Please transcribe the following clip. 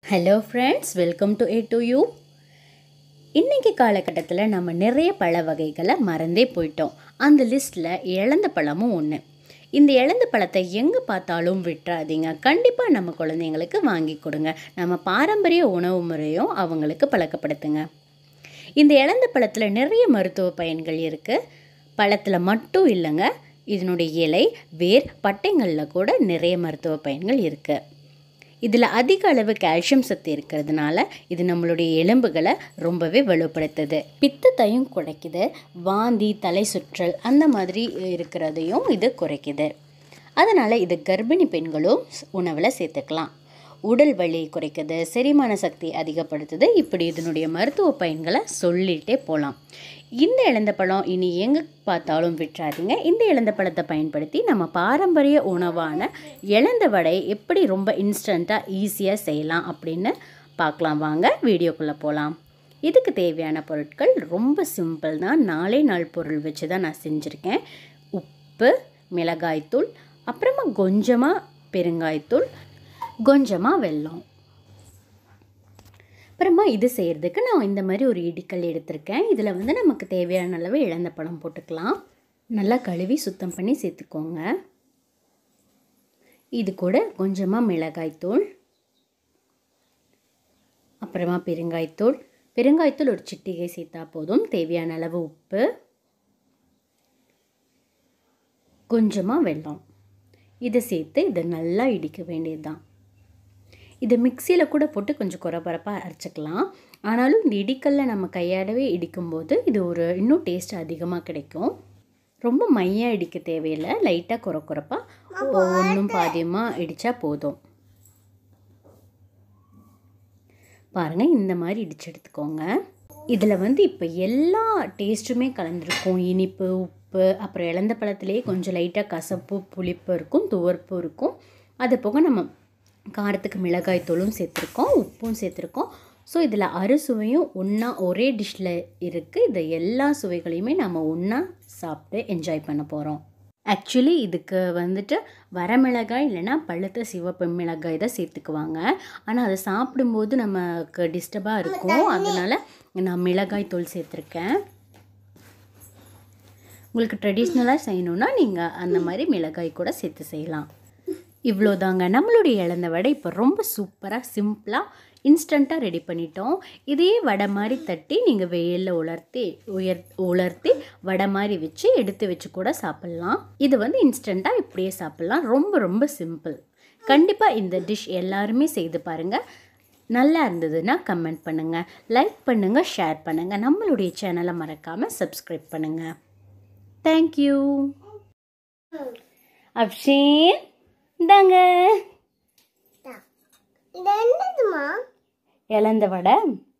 hello friends welcome to A to U இன்றைக்கி காலகட்டத்தில் நம்ம நிறைய பழ வகைகளை மறந்தே போயிட்டோம் அந்த லிஸ்ட்டில் இழந்த பழமும் ஒன்று இந்த இழந்த பழத்தை எங்கே பார்த்தாலும் விட்டுறாதீங்க கண்டிப்பாக நம்ம குழந்தைங்களுக்கு வாங்கி கொடுங்க நம்ம பாரம்பரிய உணவு முறையும் அவங்களுக்கு பழக்கப்படுத்துங்க இந்த இழந்த பழத்தில் நிறைய மருத்துவ பயன்கள் இருக்குது பழத்தில் மட்டும் இல்லைங்க இதனுடைய இலை வேர் பட்டைங்களில் கூட நிறைய மருத்துவ பயன்கள் இருக்குது இதில் அதிக அளவு கால்சியம் சத்து இருக்கிறதுனால இது நம்மளுடைய எலும்புகளை ரொம்பவே வலுப்படுத்துது பித்தத்தையும் குறைக்குது வாந்தி தலை சுற்றல் அந்த மாதிரி இருக்கிறதையும் இது குறைக்குது அதனால் இது கர்ப்பிணி பெண்களும் உணவில் சேர்த்துக்கலாம் உடல் வலி குறைக்குது செரிமான சக்தி அதிகப்படுத்துது இப்படி இதனுடைய மருத்துவ பயன்களை சொல்லிகிட்டே போகலாம் இந்த இழந்த பழம் இனி எங்கே பார்த்தாலும் விட்டுறாதீங்க இந்த இழந்த பழத்தை பயன்படுத்தி நம்ம பாரம்பரிய உணவான இழந்த வடை எப்படி ரொம்ப இன்ஸ்டண்ட்டாக ஈஸியாக செய்யலாம் அப்படின்னு பார்க்கலாம் வாங்க வீடியோக்குள்ளே போகலாம் இதுக்கு தேவையான பொருட்கள் ரொம்ப சிம்பிள் தான் நாலே நாள் பொருள் வச்சு தான் நான் செஞ்சுருக்கேன் உப்பு மிளகாய்த்தூள் அப்புறமா கொஞ்சமாக பெருங்காயத்தூள் கொஞ்சமாக வெல்லம் அப்புறமா இது செய்கிறதுக்கு நான் இந்த மாதிரி ஒரு இடிக்கல் எடுத்திருக்கேன் இதில் வந்து நமக்கு தேவையான அளவு இழந்த பழம் போட்டுக்கலாம் நல்லா கழுவி சுத்தம் பண்ணி சேர்த்துக்கோங்க இது கூட கொஞ்சமாக மிளகாய்த்தூள் அப்புறமா பெருங்காய்த்தூள் பெருங்காயத்தூள் ஒரு சிட்டிகை சேர்த்தா போதும் தேவையான அளவு உப்பு கொஞ்சமாக வெல்லம் இதை சேர்த்து இதை நல்லா இடிக்க வேண்டியது தான் இதை மிக்சியில் கூட போட்டு கொஞ்சம் குறப்பரப்பாக அரைச்சிக்கலாம் ஆனாலும் இந்த இடிக்கல்ல நம்ம கையாடவே இடிக்கும்போது இது ஒரு இன்னும் டேஸ்ட் அதிகமாக கிடைக்கும் ரொம்ப மையாக இடிக்க தேவையில்லை லைட்டாக குறை குறப்பாக ஒன்றும் பாதியமாக இடித்தா போதும் பாருங்கள் இந்த மாதிரி இடிச்சு எடுத்துக்கோங்க இதில் வந்து இப்போ எல்லா டேஸ்ட்டுமே கலந்துருக்கும் இனிப்பு உப்பு அப்புறம் இழந்த பழத்துலேயே கொஞ்சம் லைட்டாக கசப்பு புளிப்பு இருக்கும் துவர்ப்பு இருக்கும் அது போக நம்ம காரத்துக்கு மிளகாய் தூளும் சேர்த்துருக்கோம் உப்பும் சேர்த்துருக்கோம் ஸோ இதில் அறுசுவையும் ஒன்றா ஒரே டிஷ்ஷில் இருக்குது இந்த எல்லா சுவைகளையுமே நம்ம ஒன்றா சாப்பிட்டு என்ஜாய் பண்ண போகிறோம் ஆக்சுவலி இதுக்கு வந்துட்டு வரமிளகாய் இல்லைன்னா பழுத்த சிவப்பு மிளகாய் தான் சேர்த்துக்குவாங்க ஆனால் அதை சாப்பிடும்போது நமக்கு டிஸ்டர்பாக இருக்கும் அதனால் நான் மிளகாய் தூள் சேர்த்துருக்கேன் உங்களுக்கு ட்ரெடிஷ்னலாக செய்யணுன்னா நீங்கள் அந்த மாதிரி மிளகாய் கூட சேர்த்து செய்யலாம் இவ்வளோதாங்க நம்மளுடைய இழந்த வடை இப்போ ரொம்ப சூப்பராக சிம்பிளாக இன்ஸ்டண்ட்டாக ரெடி பண்ணிட்டோம் இதே வடை மாதிரி தட்டி நீங்கள் வெயிலில் உலர்த்தி உயர் உலர்த்தி வடை மாதிரி வச்சு எடுத்து வச்சு கூட சாப்பிட்லாம் இது வந்து இன்ஸ்டண்ட்டாக இப்படியே சாப்பிட்லாம் ரொம்ப ரொம்ப சிம்பிள் கண்டிப்பாக இந்த டிஷ் எல்லாருமே செய்து பாருங்கள் நல்லா இருந்ததுன்னா கமெண்ட் பண்ணுங்கள் லைக் பண்ணுங்கள் ஷேர் பண்ணுங்கள் நம்மளுடைய சேனலை மறக்காமல் சப்ஸ்கிரைப் பண்ணுங்கள் தேங்க்யூ அப்ஷேன் இந்தாங்க இது என்னதுமா இழந்த வடை